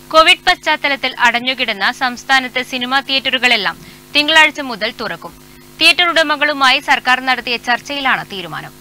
Covid പശ്ചാത്തലത്തിൽ അടഞ്ഞുകിടന്ന സംസ്ഥാനത്തെ cinema തിയേറ്ററുകളെല്ലാം തിങ്കളാഴ്ച മുതൽ തുറക്കും തിയേറ്റർ ഉടമകളുമായി സർക്കാർ നടത്തിയ ചർച്ചയിലാണ് തീരുമാനം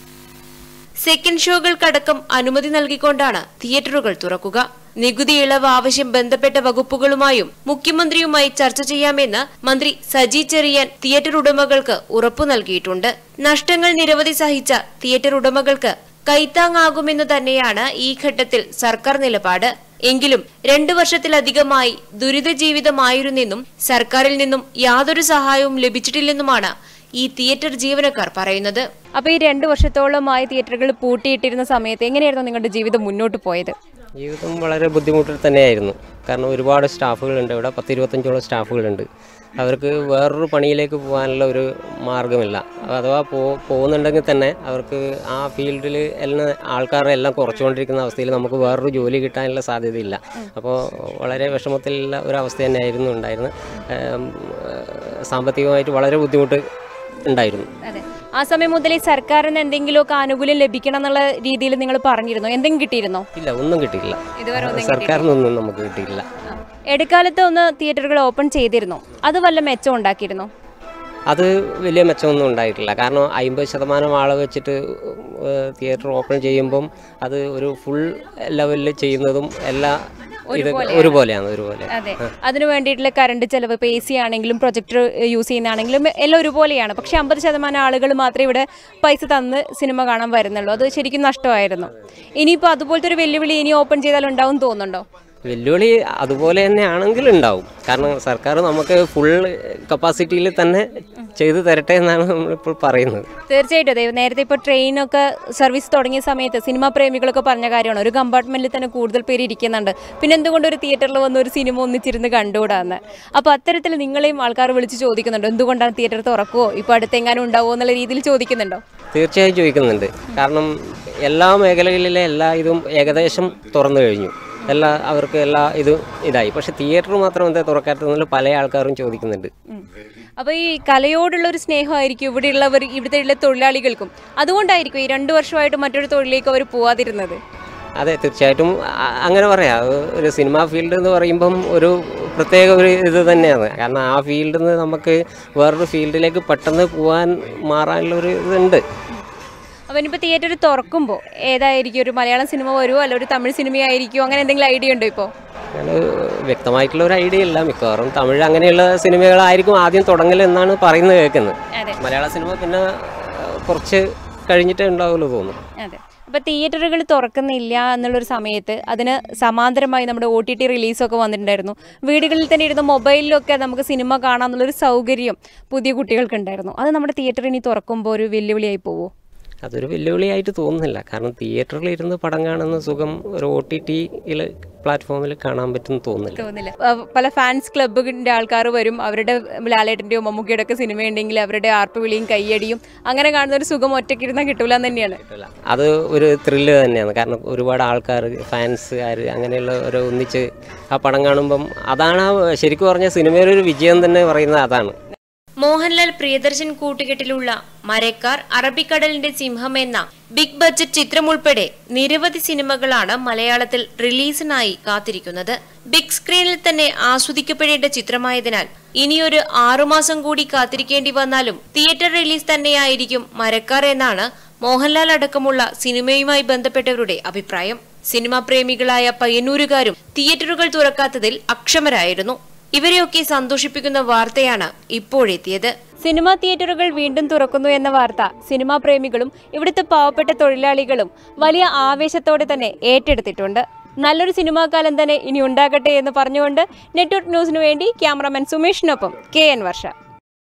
സെക്കൻഡ് ഷോകൾക്കടക്കം അനുമതി നൽകിക്കൊണ്ടാണ് തിയേറ്ററുകൾ തുറക്കുക നികുതി ഇളവ് ആവശ്യം ബന്ധപ്പെട്ട വകുപ്പുകളുമായും മുഖ്യമന്ത്രിയുമായി ചർച്ച ചെയ്യാമെന്ന് മന്ത്രി സജി ചെറിയാൻ തിയേറ്റർ ഉടമകൾക്ക് ഉറപ്പു നൽകിയിട്ടുണ്ട് നഷ്ടങ്ങൾ നിരവധി സഹിച്ച തിയേറ്റർ ഉടമകൾക്ക് കൈത്താങ്ങാകുമെന്ന് തന്നെയാണ് ഈ ഘട്ടത്തിൽ സർക്കാർ നിലപാട് എങ്കിലും രണ്ടു വർഷത്തിലധികമായി ദുരിത ജീവിതമായിരുന്നെന്നും സർക്കാരിൽ നിന്നും യാതൊരു സഹായവും ലഭിച്ചിട്ടില്ലെന്നുമാണ് ഈ തിയേറ്റർ ജീവനക്കാർ പറയുന്നത് അപ്പോൾ ഈ രണ്ട് വർഷത്തോളമായി തിയേറ്ററുകൾ പൂട്ടിയിട്ടിരുന്ന സമയത്ത് എങ്ങനെയായിരുന്നു നിങ്ങളുടെ ജീവിതം മുന്നോട്ട് പോയത് ജീവിതം വളരെ ബുദ്ധിമുട്ടിൽ തന്നെയായിരുന്നു കാരണം ഒരുപാട് സ്റ്റാഫുകളുണ്ട് ഇവിടെ പത്ത് ഇരുപത്തഞ്ചോളം സ്റ്റാഫുകളുണ്ട് അവർക്ക് വേറൊരു പണിയിലേക്ക് പോകാനുള്ള ഒരു മാർഗമില്ല അഥവാ പോ പോകുന്നുണ്ടെങ്കിൽ തന്നെ അവർക്ക് ആ ഫീൽഡിൽ എല്ലാം ആൾക്കാരെ എല്ലാം കുറച്ചുകൊണ്ടിരിക്കുന്ന അവസ്ഥയിൽ നമുക്ക് വേറൊരു ജോലി കിട്ടാനുള്ള സാധ്യതയില്ല അപ്പോൾ വളരെ വിഷമത്തിലുള്ള ഒരു അവസ്ഥ തന്നെയായിരുന്നു ഉണ്ടായിരുന്നത് ഏം, ഏഹ്, സാമ്പത്തികമായിട്ട് വളരെ ബുദ്ധിമുട്ട് ഉണ്ടായിരുന്നു അതെ ആ സമയം മുതൽ ഈ സർക്കാരിൽ നിന്ന് എന്തെങ്കിലുമൊക്കെ ആനുകൂല്യം ലഭിക്കണം എന്നുള്ള രീതിയിൽ നിങ്ങൾ പറഞ്ഞിരുന്നോ എന്തെങ്കിലും കിട്ടിയിരുന്നോ ഇല്ല ഒന്നും കിട്ടിയില്ല ഇതുവരെ ഒന്നും സർക്കാരിൽ നിന്നൊന്നും നമുക്ക് കിട്ടിയില്ല ഇടക്കാലത്ത് ഒന്ന് തിയേറ്ററുകൾ ഓപ്പൺ ചെയ്തിരുന്നോ അത് വല്ല മെച്ചം ഉണ്ടാക്കിയിരുന്നോ അത് വലിയ മെച്ചമൊന്നും ഉണ്ടായിട്ടില്ല കാരണം അമ്പത് ശതമാനം ആളെ വെച്ചിട്ട് തിയേറ്റർ ഓപ്പൺ ചെയ്യുമ്പം അത് ഒരു ഫുൾ ലെവലിൽ ചെയ്യുന്നതും എല്ലാ ഇത് ഒരുപോലെയാണ് ഒരുപോലെ അതെ അതിന് വേണ്ടിയിട്ടുള്ള കറണ്ട് ചെലവ് ഇപ്പോൾ എ സി ആണെങ്കിലും പ്രൊജക്ടർ യൂസ് ചെയ്യുന്നതാണെങ്കിലും എല്ലാം ഒരുപോലെയാണ് പക്ഷെ അമ്പത് ശതമാനം ആളുകൾ മാത്രമേ ഇവിടെ പൈസ തന്ന് സിനിമ കാണാൻ വരുന്നുള്ളൂ അത് ശരിക്കും നഷ്ടമായിരുന്നു ഇനിയിപ്പോൾ അതുപോലത്തെ ഒരു വെല്ലുവിളി ഇനി ഓപ്പൺ ചെയ്താൽ ഉണ്ടാവും തോന്നുന്നുണ്ടോ വെല്ലുവിളി അതുപോലെ തന്നെ ആണെങ്കിൽ ഉണ്ടാവും കാരണം സർക്കാർ നമുക്ക് ഫുൾ കപ്പാസിറ്റിയിൽ തന്നെ ചെയ്തു തരട്ടെ എന്നാണ് നമ്മളിപ്പോൾ പറയുന്നത് തീർച്ചയായിട്ടും അതെ നേരത്തെ ഇപ്പോൾ ട്രെയിനൊക്കെ സർവീസ് തുടങ്ങിയ സമയത്ത് സിനിമാ പ്രേമികളൊക്കെ പറഞ്ഞ കാര്യമാണ് ഒരു കമ്പാർട്ട്മെന്റിൽ തന്നെ കൂടുതൽ പേര് ഇരിക്കുന്നുണ്ട് പിന്നെ എന്തുകൊണ്ട് ഒരു തിയേറ്ററിൽ വന്ന് ഒരു സിനിമ ഒന്നിച്ചിരുന്ന് കണ്ടുകൂടാന്ന് അപ്പോൾ അത്തരത്തിൽ നിങ്ങളെയും ആൾക്കാർ വിളിച്ച് ചോദിക്കുന്നുണ്ട് എന്തുകൊണ്ടാണ് തിയേറ്റർ തുറക്കുമോ ഇപ്പോൾ അടുത്തെങ്ങാനും ഉണ്ടാവുമോ എന്നുള്ള രീതിയിൽ ചോദിക്കുന്നുണ്ടോ തീർച്ചയായും ചോദിക്കുന്നുണ്ട് കാരണം എല്ലാ മേഖലകളിലെ എല്ലാ ഇതും ഏകദേശം തുറന്നു കഴിഞ്ഞു എല്ലാ അവർക്ക് എല്ലാ ഇതും ഇതായി പക്ഷെ തിയേറ്റർ മാത്രം എന്താ തുറക്കാത്തതെന്നുള്ള പല ആൾക്കാരും ചോദിക്കുന്നുണ്ട് അപ്പോൾ ഈ കലയോടുള്ള ഒരു സ്നേഹമായിരിക്കും ഇവിടെയുള്ളവർ ഇവിടുത്തെ ഉള്ള തൊഴിലാളികൾക്കും അതുകൊണ്ടായിരിക്കും ഈ രണ്ട് വർഷമായിട്ട് മറ്റൊരു തൊഴിലേക്ക് അവർ പോവാതിരുന്നത് അതെ തീർച്ചയായിട്ടും അ- അങ്ങനെ പറയാം ഒരു സിനിമാ ഫീൽഡ് എന്ന് പറയുമ്പം ഒരു പ്രത്യേക ഒരു ഇത് തന്നെയാണ് കാരണം ആ ഫീൽഡിൽ നിന്ന് നമുക്ക് വേറൊരു ഫീൽഡിലേക്ക് പെട്ടെന്ന് പോകാൻ മാറാനുള്ള ഒരു ഇതുണ്ട് അപ്പോൾ ഇനിയിപ്പോൾ തിയേറ്റർ തുറക്കുമ്പോൾ ഏതായിരിക്കും ഒരു മലയാളം സിനിമ വരുമോ അല്ല ഒരു തമിഴ് സിനിമയായിരിക്കുമോ അങ്ങനെ എന്തെങ്കിലും ഐഡിയ ഉണ്ടോ ഇപ്പോൾ അങ്ങനെ വ്യക്തമായിട്ടുള്ള ഒരു ഐഡിയ ഇല്ല മിക്കവാറും തമിഴ് അങ്ങനെയുള്ള സിനിമകളായിരിക്കും ആദ്യം തുടങ്ങൽ എന്നാണ് പറയുന്നത് കേൾക്കുന്നത് അതെ. മലയാള സിനിമ പിന്നെ ആ, കുറച്ച് കഴിഞ്ഞിട്ടേ ഉണ്ടാവുള്ളൂ തോന്നുന്നു അതെ അപ്പോൾ തിയേറ്ററുകൾ തുറക്കുന്നില്ല എന്നുള്ളൊരു സമയത്ത് അതിന് സമാന്തരമായി നമ്മുടെ ഒ ടി ടി റിലീസൊക്കെ വന്നിട്ടുണ്ടായിരുന്നു വീടുകളിൽ തന്നെ ഇരുന്ന് മൊബൈലിലൊക്കെ നമുക്ക് സിനിമ കാണാമെന്നുള്ളൊരു സൗകര്യം പുതിയ കുട്ടികൾക്കുണ്ടായിരുന്നു അത് നമ്മുടെ തിയേറ്റർ ഇനി തുറക്കുമ്പോൾ ഒരു വെല്ലുവിളിയായി പോവോ അതൊരു വെല്ലുവിളിയായിട്ട് തോന്നുന്നില്ല കാരണം തിയേറ്ററിൽ ഇരുന്ന് പടം കാണുന്ന സുഖം ഒരു ഒ ടി ടിയിൽ പ്ലാറ്റ്ഫോമിൽ കാണാൻ പറ്റുമെന്ന് തോന്നുന്നില്ല തോന്നില്ല അഹ് പല ഫാൻസ് ക്ലബിൻ്റെ ആൾക്കാർ വരും അവരുടെ ലാലേട്ടൻ്റെയോ മമ്മൂക്കിയുടെ ഒക്കെ സിനിമ ഉണ്ടെങ്കിൽ അവരുടെ ആർപ്പ് വിളിയും കയ്യടിയും അങ്ങനെ കാണുന്ന ഒരു സുഖം ഒറ്റയ്ക്കിരുന്നാൽ കിട്ടൂല എന്ന് തന്നെയാണ് അത് ഒരു ത്രില്ല് തന്നെയാണ് കാരണം ഒരുപാട് ആൾക്കാർ ഫാൻസുകാർ അങ്ങനെയുള്ള ഒരു ഒന്നിച്ച് ആ പടം കാണുമ്പം അതാണ് ആ ശരിക്കും പറഞ്ഞ സിനിമയുടെ ഒരു വിജയം തന്നെ പറയുന്നത് അതാണ് മോഹൻലാൽ പ്രിയദർശൻ കൂട്ടുകെട്ടിലുള്ള മരക്കാർ അറബിക്കടലിന്റെ സിംഹം എന്ന ബിഗ് ബഡ്ജറ്റ് ചിത്രം ഉൾപ്പെടെ നിരവധി സിനിമകളാണ് മലയാളത്തിൽ റിലീസിനായി കാത്തിരിക്കുന്നത് ബിഗ് സ്ക്രീനിൽ തന്നെ ആസ്വദിക്കപ്പെടേണ്ട ചിത്രമായതിനാൽ ഇനിയൊരു ആറുമാസം കൂടി കാത്തിരിക്കേണ്ടി വന്നാലും തിയേറ്റർ റിലീസ് തന്നെയായിരിക്കും മരക്കാർ എന്നാണ് മോഹൻലാൽ അടക്കമുള്ള സിനിമയുമായി ബന്ധപ്പെട്ടവരുടെ അഭിപ്രായം സിനിമാ പ്രേമികളായ പയ്യന്നൂരുകാരും തിയേറ്ററുകൾ തുറക്കാത്തതിൽ അക്ഷമരായിരുന്നു ഇവരെയൊക്കെ സന്തോഷിപ്പിക്കുന്ന വാർത്തയാണ് ഇപ്പോഴെത്തിയത് സിനിമാ തിയേറ്ററുകൾ വീണ്ടും തുറക്കുന്നു എന്ന വാർത്ത സിനിമാ പ്രേമികളും ഇവിടുത്തെ പാവപ്പെട്ട തൊഴിലാളികളും വലിയ ആവേശത്തോടെ തന്നെ ഏറ്റെടുത്തിട്ടുണ്ട് നല്ലൊരു സിനിമാ കാലം തന്നെ ഇനി ഉണ്ടാകട്ടെ എന്ന് പറഞ്ഞുകൊണ്ട് നെറ്റ്വർക്ക് ന്യൂസിനു വേണ്ടി ക്യാമറാമാൻ സുമേഷിനൊപ്പം കെ എൻ വർഷ